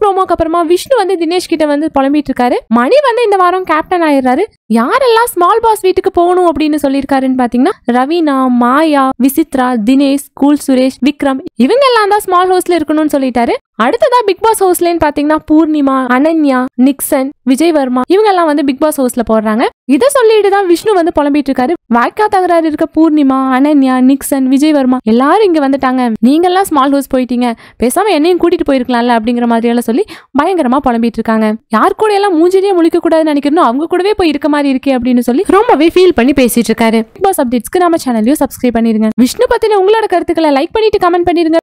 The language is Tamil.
ப்ரோமோக்கு அப்புறமா விஷ்ணு வந்து தினேஷ் கிட்ட வந்து புலம்பிட்டு இருக்காரு மணி வந்து இந்த வாரம் கேப்டன் ஆயிடுறாரு யாரெல்லாம் ஸ்மால் பாஸ் வீட்டுக்கு போகணும் அப்படின்னு சொல்லியிருக்காருன்னு பாத்தீங்கன்னா ரவீனா மாயா விசித்ரா தினேஷ் கூல் சுரேஷ் விக்ரம் இவங்க எல்லாம் தான் ஸ்மால் ஹவுஸ்ல இருக்கணும்னு சொல்லிட்டாரு அடுத்ததா பிக் பாஸ் ஹவுஸ்லன்னு பாத்தீங்கன்னா பூர்ணிமா அனன்யா நிக்சன் விஜய் வர்மா இவங்க எல்லாம் வந்து பிக் பாஸ் ஹவுஸ்ல போடுறாங்க இதை சொல்லிட்டு தான் விஷ்ணு வந்து புலம்பிட்டு இருக்காரு வாய்க்கா தகராறு இருக்க பூர்ணிமா அனன்யா நிக்சன் விஜய் வர்மா எல்லாரும் இங்க வந்துட்டாங்க நீங்க எல்லாம் ஸ்மால் ஹவுஸ் போயிட்டீங்க பேசாம என்னையும் கூட்டிட்டு போயிருக்கலாம்ல அப்படிங்கிற மாதிரி எல்லாம் சொல்லி பயங்கரமா புலம்பிட்டு இருக்காங்க யார் கூட எல்லாம் மூஞ்சிலேயே முழிக்க கூடாதுன்னு நினைக்கிறனோ அவங்க கூடவே போய் இருக்க மாதிரி இருக்கே அப்படின்னு சொல்லி ரொம்பவே ஃபீல் பண்ணி பேசிட்டு இருக்காரு பிக் பாஸ் அப்டேட்ஸ்க்கு நம்ம சேனலையும் சப்ஸ்கிரைப் பண்ணிருங்க விஷ்ணு பத்தின உங்களோட கருத்துக்களை லைக் பண்ணிட்டு கமெண்ட் பண்ணிருங்க